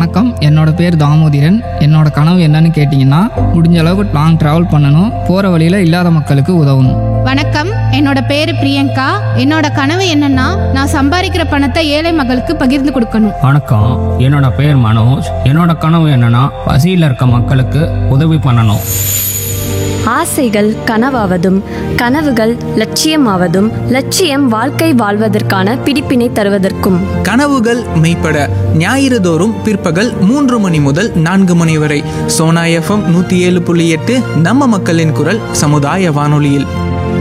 வணக்கம் என்னோட பேர் தாமோதிரன் என்னோட கனவு என்னன்னு கேட்டிங்கன்னா முடிஞ்ச அளவுக்கு லாங் ட்ராவல் பண்ணணும் போகிற வழியில் இல்லாத மக்களுக்கு உதவணும் வணக்கம் என்னோட பேரு பிரியங்கா என்னோட கனவு என்னன்னா நான் சம்பாதிக்கிற பணத்தை ஏழை மக்களுக்கு பகிர்ந்து கொடுக்கணும் வணக்கம் என்னோட பேர் மனோஜ் என்னோட கனவு என்னன்னா பசியில் இருக்க மக்களுக்கு உதவி பண்ணணும் ஆசைகள் கனவாவதும் கனவுகள் லட்சியமாவதும் லட்சியம் வாழ்க்கை வாழ்வதற்கான பிடிப்பினை தருவதற்கும் கனவுகள் மெய்ப்பட ஞாயிறு தோறும் பிற்பகல் மூன்று மணி முதல் நான்கு மணி வரை சோனா எஃப்எம் நூற்றி ஏழு புள்ளி எட்டு நம்ம மக்களின் குரல் சமுதாய வானொலியில்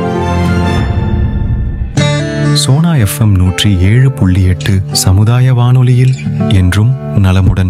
சோனா எஃப்எம் நூற்றி ஏழு புள்ளி எட்டு சமுதாய வானொலியில் என்றும் நலமுடன்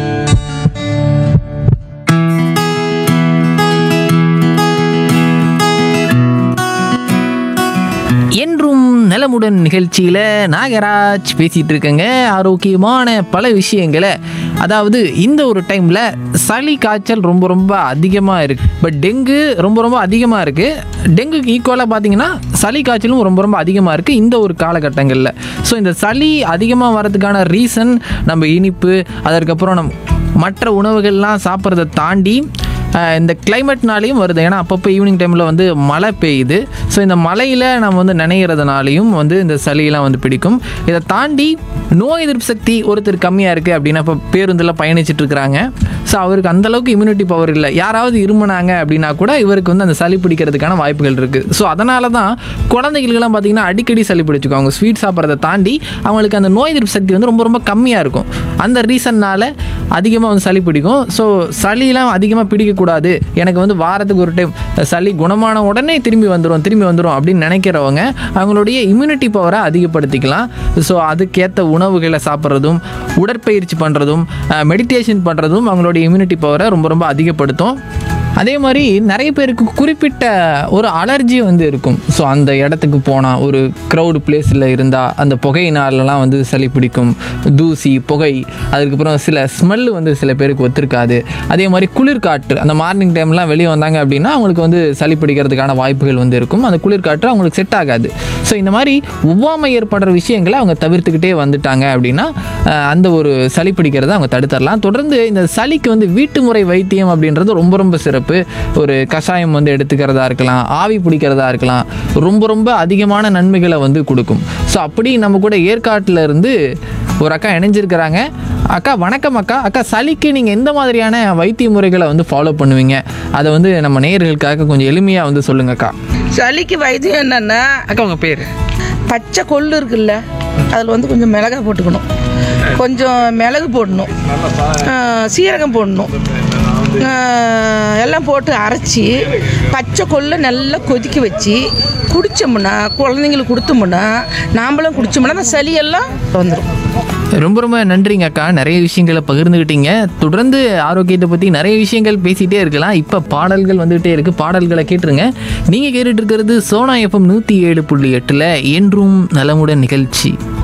என்றும் நலமுடன் நிகழ்ச்சியில் நாகராஜ் பேசிகிட்டு இருக்கேங்க ஆரோக்கியமான பல விஷயங்களை அதாவது இந்த ஒரு டைமில் சளி காய்ச்சல் ரொம்ப ரொம்ப அதிகமாக இருக்குது பட் டெங்கு ரொம்ப ரொம்ப அதிகமாக இருக்குது டெங்குக்கு ஈக்குவலாக பார்த்தீங்கன்னா சளி காய்ச்சலும் ரொம்ப ரொம்ப அதிகமாக இருக்குது இந்த ஒரு காலகட்டங்களில் ஸோ இந்த சளி அதிகமாக வரதுக்கான ரீசன் நம்ம இனிப்பு அதற்கப்புறம் நம் மற்ற உணவுகள்லாம் சாப்பிட்றத தாண்டி ஆஹ் இந்த கிளைமேட்னாலையும் வருது ஏன்னா அப்பப்போ ஈவினிங் டைமில் வந்து மழை பெய்யுது ஸோ இந்த மழையில் நம்ம வந்து நினைகிறதுனாலையும் வந்து இந்த சளியெல்லாம் வந்து பிடிக்கும் இதை தாண்டி நோய் எதிர்ப்பு சக்தி ஒருத்தர் கம்மியாக இருக்குது அப்படின்னா இப்போ பேருந்தில் பயணிச்சுட்டு இருக்கிறாங்க ஸோ அவருக்கு அந்தளவுக்கு இம்யூனிட்டி பவர் இல்லை யாராவது இருமுனாங்க அப்படின்னா கூட இவருக்கு வந்து அந்த சளி பிடிக்கிறதுக்கான வாய்ப்புகள் இருக்குது ஸோ அதனால தான் குழந்தைகளுக்கெல்லாம் பார்த்தீங்கன்னா அடிக்கடி சளி பிடிச்சிக்கும் அவங்க ஸ்வீட் சாப்பிட்றத தாண்டி அவங்களுக்கு அந்த நோய் எதிர்ப்பு சக்தி வந்து ரொம்ப ரொம்ப கம்மியாக இருக்கும் அந்த ரீசன்னால் அதிகமாக வந்து சளி பிடிக்கும் ஸோ சளியெல்லாம் அதிகமாக பிடிக்கக்கூடாது எனக்கு வந்து வாரத்துக்கு ஒரு டைம் சளி குணமான உடனே திரும்பி வந்துடும் திரும்பி வந்துடும் அப்படின்னு நினைக்கிறவங்க அவங்களுடைய இம்யூனிட்டி பவரை அதிகப்படுத்திக்கலாம் ஸோ அதுக்கேற்ற உணவுகளை சாப்பிட்றதும் உடற்பயிற்சி பண்ணுறதும் மெடிடேஷன் பண்ணுறதும் அவங்களுடைய இம்யூனிட்டி பவரை ரொம்ப ரொம்ப அதிகப்படுத்தும் அதே மாதிரி நிறைய பேருக்கு குறிப்பிட்ட ஒரு அலர்ஜி வந்து இருக்கும் ஸோ அந்த இடத்துக்கு போனால் ஒரு க்ரௌடு பிளேஸில் இருந்தால் அந்த புகையினாலலாம் வந்து சளி பிடிக்கும் தூசி புகை அதுக்கப்புறம் சில ஸ்மெல்லு வந்து சில பேருக்கு ஒத்துருக்காது அதே மாதிரி குளிர்காற்று அந்த மார்னிங் டைம்லாம் வெளியே வந்தாங்க அப்படின்னா அவங்களுக்கு வந்து சளி பிடிக்கிறதுக்கான வாய்ப்புகள் வந்து இருக்கும் அந்த குளிர்காற்று அவங்களுக்கு செட் ஆகாது ஸோ இந்த மாதிரி ஒவ்வாமை ஏற்படுற விஷயங்களை அவங்க தவிர்த்துக்கிட்டே வந்துட்டாங்க அப்படின்னா அஹ், அந்த ஒரு சளி பிடிக்கிறத அவங்க தடுத்துடலாம் தொடர்ந்து இந்த சளிக்கு வந்து வீட்டு முறை வைத்தியம் அப்படின்றது ரொம்ப ரொம்ப சிறப்பு ஒரு கஷாயம் வந்து எடுத்துக்கிறதா இருக்கலாம் ஆவி பிடிக்கிறதா இருக்கலாம் ரொம்ப ரொம்ப அதிகமான நன்மைகளை வந்து கொடுக்கும் ஸோ அப்படி நம்ம கூட ஏற்காட்டில் இருந்து ஒரு அக்கா இணைஞ்சிருக்கிறாங்க அக்கா வணக்கம் அக்கா அக்கா சளிக்கு நீங்கள் எந்த மாதிரியான வைத்திய முறைகளை வந்து ஃபாலோ பண்ணுவீங்க அதை வந்து நம்ம நேயர்களுக்காக கொஞ்சம் எளிமையாக வந்து சொல்லுங்க அக்கா சளிக்கு வைத்தியம் என்னன்னா அக்கா உங்கள் பேர் பச்சை கொள்ளு இருக்குல்ல அதில் வந்து கொஞ்சம் மிளகா போட்டுக்கணும் கொஞ்சம் மிளகு போடணும் ஆ, சீரகம் போடணும் ஆ, எல்லாம் போட்டு அரைச்சி பச்சை கொள்ளை நல்லா கொதிக்க வச்சு குடித்தோம்னா குழந்தைங்களுக்கு கொடுத்தோம்னா நாம்பளும் குடித்தோம்னா அந்த சளியெல்லாம் வந்துடும் ரொம்ப ரொம்ப நன்றிங்க அக்கா நிறைய விஷயங்களை பகிர்ந்துக்கிட்டீங்க தொடர்ந்து ஆரோக்கியத்தை பற்றி நிறைய விஷயங்கள் பேசிகிட்டே இருக்கலாம் இப்போ பாடல்கள் வந்துகிட்டே இருக்குது பாடல்களை கேட்டுருங்க நீங்கள் கேட்டுட்டு இருக்கிறது சோனா எஃப்எம் நூற்றி ஏழு புள்ளி எட்டில் என்றும் நலமுடன் நிகழ்ச்சி